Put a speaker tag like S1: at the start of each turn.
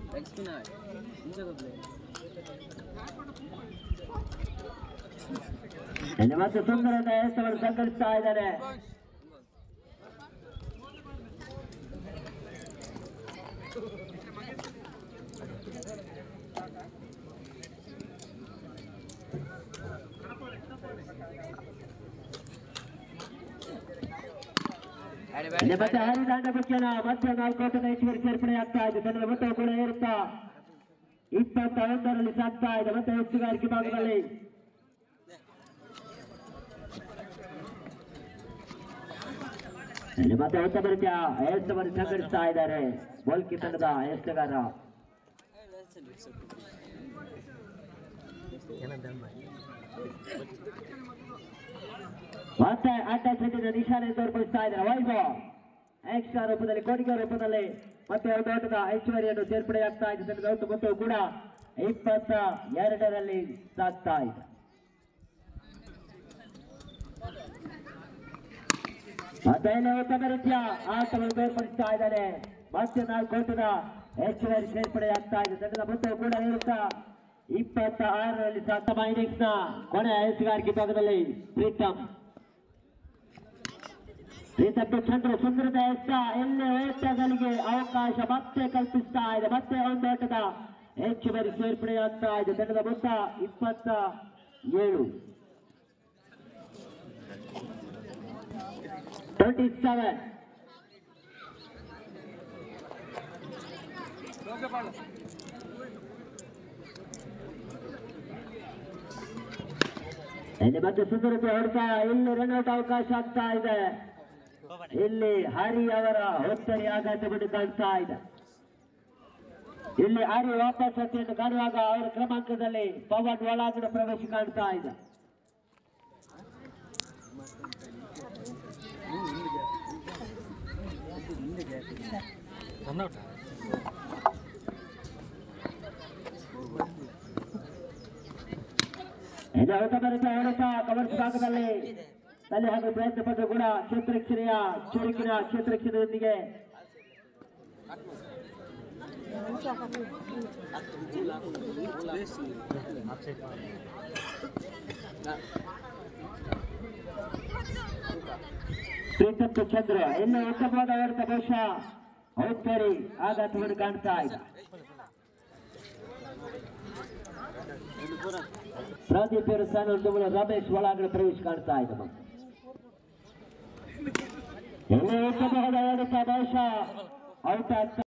S1: ಇಲ್ಲಿ ಮತ್ತೆ ಸುಂದರದ ಹೆಸರನ್ನು ಸಂಘಟಿಸ್ತಾ ಇದ್ದಾರೆ ಇಲ್ಲಿ ಮತ್ತೆ ಹರಿದಾಂಡ ಮುಖ್ಯನ ಮತ್ತೆ ನಾಲ್ಕು ಓಟದ ಹೆಚ್ಚುವರಿ ಸೇರ್ಪಡೆ ಆಗ್ತಾ ಇದೆ ತಂಡದ ಮೊತ್ತ ಕೂಡ ಏರುತ್ತಾ ಇಪ್ಪತ್ತ ಒಂದರಲ್ಲಿ ಸಾಗ್ತಾ ಇದೆ ಮತ್ತೆ ಹೆಚ್ಚುಗಾರಿಕೆ ಭಾಗದಲ್ಲಿ ಇಲ್ಲಿ ಮತ್ತೆ ಉತ್ತಮ ರೀತಿಯ ಎಷ್ಟವನ್ನು ಸಂಘಟಿಸ್ತಾ ಇದ್ದಾರೆ ಬೋಲ್ಕಿ ತಂಡದ ಎಷ್ಟಗಾರ ಮತ್ತೆ ಆಟ ಸೆಟ್ಟಿನ ನಿಶಾನೆ ತೋರ್ಪಡಿಸ್ತಾ ಇದ್ದಾರೆ ವೈಭವ್ ಎಕ್ಸ್ಟ್ರಾ ರೂಪದಲ್ಲಿ ಕೊಡುಗೆ ರೂಪದಲ್ಲಿ ಮತ್ತೆ ಒಂದು ಓಟದ ಹೆಚ್ಚುವರಿಯನ್ನು ಸೇರ್ಪಡೆಯಾಗ್ತಾ ಇದೆ ತಂಡದ ಒಟ್ಟು ಮೊತ್ತವು ಕೂಡ ಇಪ್ಪತ್ತ ಎರಡರಲ್ಲಿ ಸಾಗ್ತಾ ಇದೆ ಮತ್ತೆ ಇಲ್ಲಿ ಉತ್ತಮ ರೀತಿಯ ಆಟವನ್ನು ತೋರ್ಪಡಿಸ್ತಾ ಇದ್ದಾರೆ ಮತ್ತೆ ನಾಲ್ಕು ಓಟದ ಹೆಚ್ಚುವರಿ ಸೇರ್ಪಡೆಯಾಗ್ತಾ ಇದೆ ತಂಡದ ಮೊತ್ತವು ಕೂಡ ಇರುತ್ತಾ ಇಪ್ಪತ್ತ ಆರರಲ್ಲಿ ಸಾಗ್ತಾ ಇನ್ನಿಂಗ್ಸ್ ನ ಕೊನೆಯ ಹೆಚ್ಚುಗಾರಿಕೆ ಭಾಗದಲ್ಲಿ ಪ್ರೀತಮ್ ಪ್ರೀತಕ್ಕೆ ಚಂದ್ರ ಸುಂದರದ ಎಷ್ಟ ಎಲ್ಲೇ ಓಟಗಳಿಗೆ ಅವಕಾಶ ಮತ್ತೆ ಕಲ್ಪಿಸ್ತಾ ಇದೆ ಮತ್ತೆ ಒಂದು ಓಟದ ಹೆಚ್ಚುವರಿ ಸೇರ್ಪಡೆಯಾಗ್ತಾ ಇದೆ ತಂಡದ ಮೊತ್ತ ಇಪ್ಪತ್ತ ಏಳು ಟ್ವೆಂಟಿ ಸೆವೆನ್ ಇಲ್ಲಿ ಮತ್ತೆ ಸುಂದರತೆ ಹೊಡ್ತಾ ಇಲ್ಲಿ ರನ್ಔಟ್ ಅವಕಾಶ ಆಗ್ತಾ ಇದೆ ಇಲ್ಲಿ ಹರಿ ಅವರ ಹೊತ್ತರಿ ಆಘಾತಗೊಂಡು ಕಾಣ್ತಾ ಇದೆ ಇಲ್ಲಿ ಹರಿ ವಾಪಸ್ ಹತ್ತಿಯನ್ನು ಕಾಣುವಾಗ ಅವರ ಕ್ರಮಾಂಕದಲ್ಲಿ ಪವನ್ ಒಳಾಂಗಣ ಪ್ರವೇಶ ಕಾಣ್ತಾ ಇದೆ ಇದು ಉತ್ತಮ ರೀತಿಯ ಹೊಡೆತ ಕವರ್ಸ್ ಭಾಗದಲ್ಲಿ ತಲೆ ಹಾಗೂ ಪ್ರಯತ್ನ ಪಟ್ಟರು ಕೂಡ ಕ್ಷೇತ್ರಕ್ಷಣೆಯ ಚುರುಕಿನ ಕ್ಷೇತ್ರಕ್ಷಣೆಯೊಂದಿಗೆ ಪ್ರೀತಪ್ಪ ಚಂದ್ರ ಇನ್ನು ಉತ್ತಮವಾದ ಹೊಡೆತ ಬಹುಶಃ ಔತ್ತರಿ ಆಘಾತವನ್ನು ಕಾಣ್ತಾ ಇದೆ ಪ್ರದೀಪ್ ಇವರು ಸ್ಥಾನ ರಮೇಶ್ ಒಳಗಡೆ ಪ್ರವೇಶ ಕಾಣ್ತಾ ಇದೆ ಮತ್ತೆ ಇಲ್ಲಿ ಉತ್ತಮವಾದ ಹೊಡೆತ ಬಹುಶಃ ಔಟ್ ಆಗ್ತಾ